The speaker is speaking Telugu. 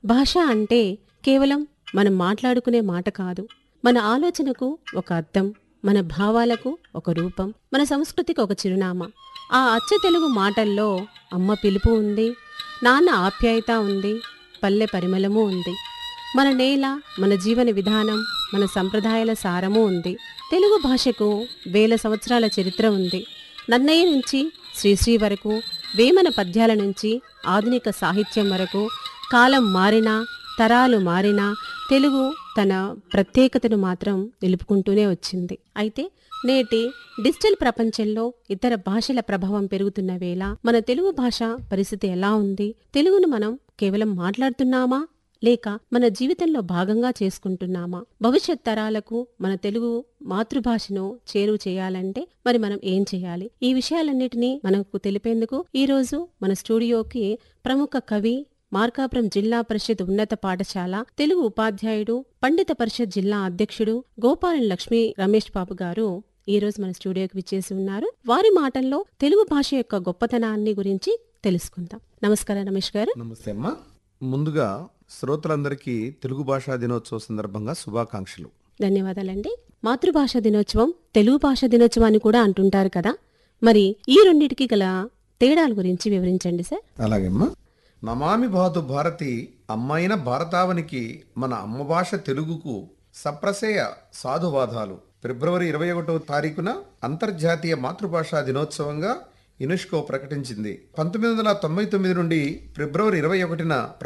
భాష అంటే కేవలం మనం మాట్లాడుకునే మాట కాదు మన ఆలోచనకు ఒక అర్థం మన భావాలకు ఒక రూపం మన సంస్కృతికి ఒక చిరునామా ఆ అచ్చ తెలుగు మాటల్లో అమ్మ పిలుపు ఉంది నాన్న ఆప్యాయత ఉంది పల్లె పరిమళము ఉంది మన నేల మన జీవన విధానం మన సంప్రదాయాల సారము ఉంది తెలుగు భాషకు వేల సంవత్సరాల చరిత్ర ఉంది నన్నయ్య నుంచి శ్రీశ్రీ వరకు వేమన పద్యాల నుంచి ఆధునిక సాహిత్యం వరకు కాలం మారినా తరాలు మారినా తెలుగు తన ప్రత్యేకతను మాత్రం నిలుపుకుంటూనే వచ్చింది అయితే నేటి డిజిటల్ ప్రపంచంలో ఇతర భాషల ప్రభావం పెరుగుతున్న వేళ మన తెలుగు భాష పరిస్థితి ఎలా ఉంది తెలుగును మనం కేవలం మాట్లాడుతున్నామా లేక మన జీవితంలో భాగంగా చేసుకుంటున్నామా భవిష్యత్ తరాలకు మన తెలుగు మాతృభాషను చేరువ చేయాలంటే మరి మనం ఏం చేయాలి ఈ విషయాలన్నిటినీ మనకు తెలిపేందుకు ఈ రోజు మన స్టూడియోకి ప్రముఖ కవి మార్కాపురం జిల్లా పరిషత్ ఉన్నత పాఠశాల తెలుగు ఉపాధ్యాయుడు పండిత పరిషత్ జిల్లా అధ్యక్షుడు గోపాలం లక్ష్మీ రమేష్ బాబు గారు ఈ రోజు మన స్టూడియోకి విచ్చేసి ఉన్నారు వారి మాటల్లో తెలుగు భాష యొక్క గొప్పతనాన్ని గురించి తెలుసుకుందాం నమస్కారం రమేష్ గారు నమస్తే అమ్మా ముందుగా శ్రోతలందరికీ తెలుగు భాషా దినోత్సవ సందర్భంగా శుభాకాంక్షలు ధన్యవాదాలండి మాతృభాష దినోత్సవం తెలుగు భాష దినోత్సవం అని కూడా అంటుంటారు కదా మరి ఈ రెండింటికి గల తేడాల గురించి వివరించండి సార్ అలాగేమ్మా నమామి భాతు భారతి అమ్మైన భారతావనికి మన అమ్మ భాష తెలుగుకు సప్రసేయ సాధువాదాలు ఫిబ్రవరి ఇరవై ఒకటవ తారీఖున అంతర్జాతీయ మాతృభాషా దినోత్సవంగా యునెస్కో ప్రకటించింది పంతొమ్మిది వందల తొంభై తొమ్మిది నుండి ఫిబ్రవరి ఇరవై ఒకటిన